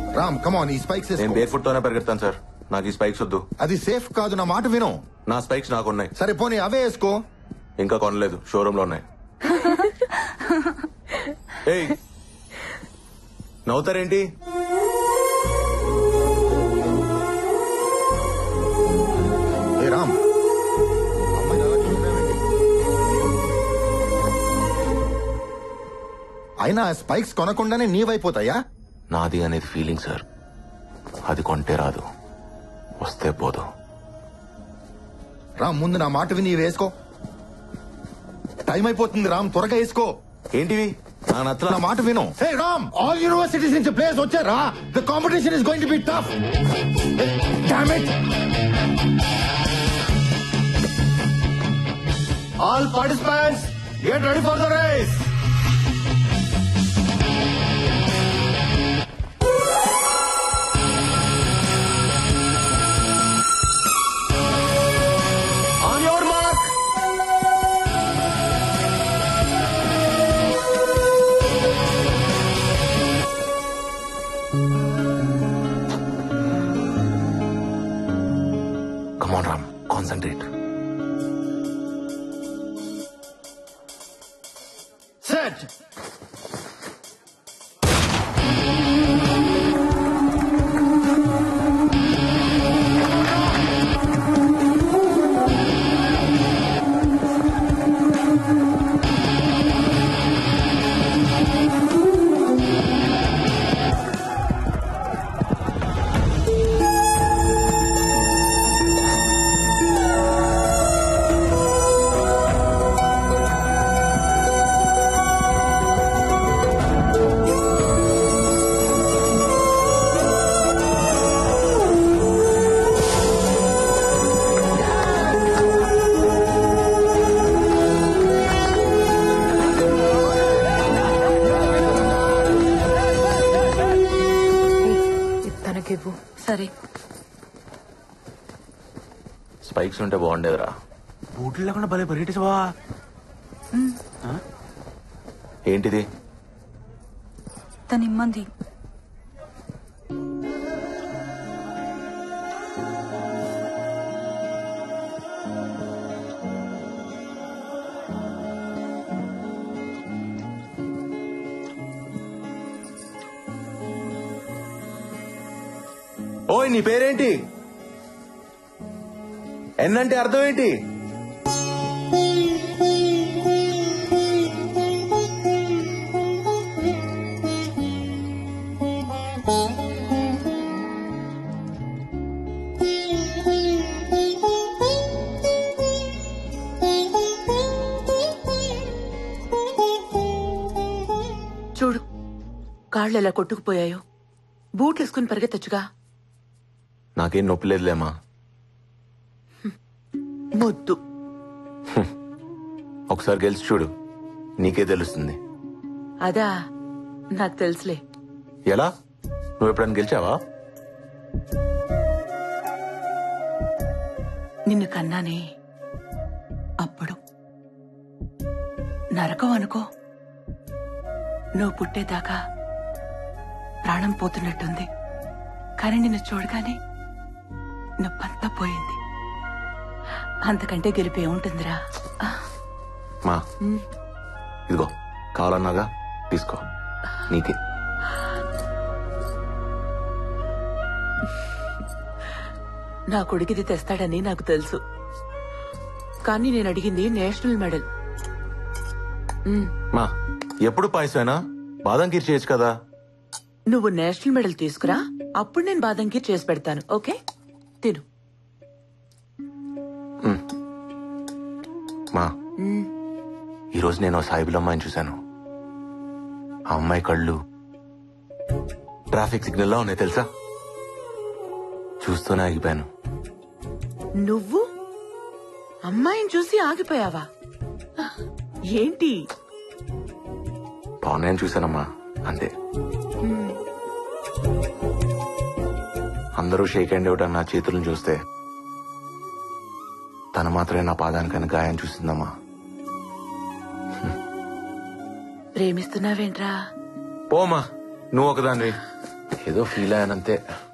రామ్ కమాన్ ఈ స్పైక్స్ నేను bear foot తోనే పరిగెడతాను సార్ నాకు ఈ స్పైక్స్ వద్దు అది సేఫ్ కాదు నా మాట విను నా స్పైక్స్ నాకు ఉన్నాయి సరే పోనీ అవే వేసుకో ఇంకా కొనలేదు షోరూమ్ లో ఉన్నాయి ఏయ్ నవ్వుతారేంటి ఏ రామ్ అమ్మాయిని అలా చూస్తున్నావేంటి? అయినా ఆ స్పైక్స్ కొనకుండానే నీవైపోతాయా నాది అనేది ఫీలింగ్ సార్ అది కొంటే రాదు వస్తే పోదు రామ్ ముందు నా మాట విని ఇవి వేసుకో టైం అయిపోతుంది రామ్ త్వరగా వేసుకో ఏంటివి నా నచ్చల నా మాట విను హే రామ్ ఆల్ యూనివర్సిటీస్ నుంచి ప్లేయర్స్ వచ్చారా the competition is going to be tough damn it all participants get ready for the race on your mark come on Ram concentrate set ఇది తనకివ్వు సరే స్పైక్స్ ఉంటే బాగుండేదిరా బూట్లు లేకుండా భలే పరిగెట్టేసావా ఏంటిది తన ఇమ్మంది ఓయ్ నీ పేరేంటి ఎన్నంటే అర్థం ఏంటి చూడు కాళ్ళు ఎలా కొట్టుకుపోయాయో బూట్లు వేసుకుని పరిగెత్తచ్చుగా నాకేం నొప్పి లేదులేమా మొద్దు ఒకసారి గెలిచి చూడు నీకే తెలుస్తుంది అదా నాకు తెలుసులే ఎలా నువ్వు ఎప్పుడైనా గెలిచావా నిన్ను కన్నానే అప్పుడు నరకం అనుకో నువ్వు పుట్టేదాకా ప్రాణం పోతున్నట్టుంది కానీ నిన్ను చూడగానే నొప్పంతా పోయింది అంతకంటే గెలిపే ఉంటుందిరా మా ఇదిగో కావాలన్నాగా తీసుకో నీకే నా కొడుకిది తెస్తాడని నాకు తెలుసు కానీ నేను అడిగింది నేషనల్ మెడల్ ఉమ్, మా ఎప్పుడు పాయసమేనా బాదం కీర్ చేయొచ్చు కదా నువ్వు నేషనల్ మెడల్ తీసుకురా అప్పుడు నేను బాదం కీర్ చేసి పెడతాను ఓకే తిను మా ఉమ్, ఈరోజు నేను ఓ సాయిబుల్ అమ్మాయిని చూశాను ఆ అమ్మాయి కళ్ళు ట్రాఫిక్ సిగ్నల్ లా ఉన్నాయి తెలుసా చూస్తూనే ఆగిపోయాను నువ్వు అమ్మాయిని చూసి ఆగిపోయావా ఏంటి బాగున్నాయని చూశానమ్మా అంతే అందరూ షేక్ హ్యాండ్ ఇవ్వడం నా చేతులను చూస్తే తను మాత్రమే నా పాదానికని గాయం చూసిందమ్మా ప్రేమిస్తున్నావేంట్రా పోమా నువ్వు ఒకదానివి ఏదో ఫీల్ అయ్యానంతే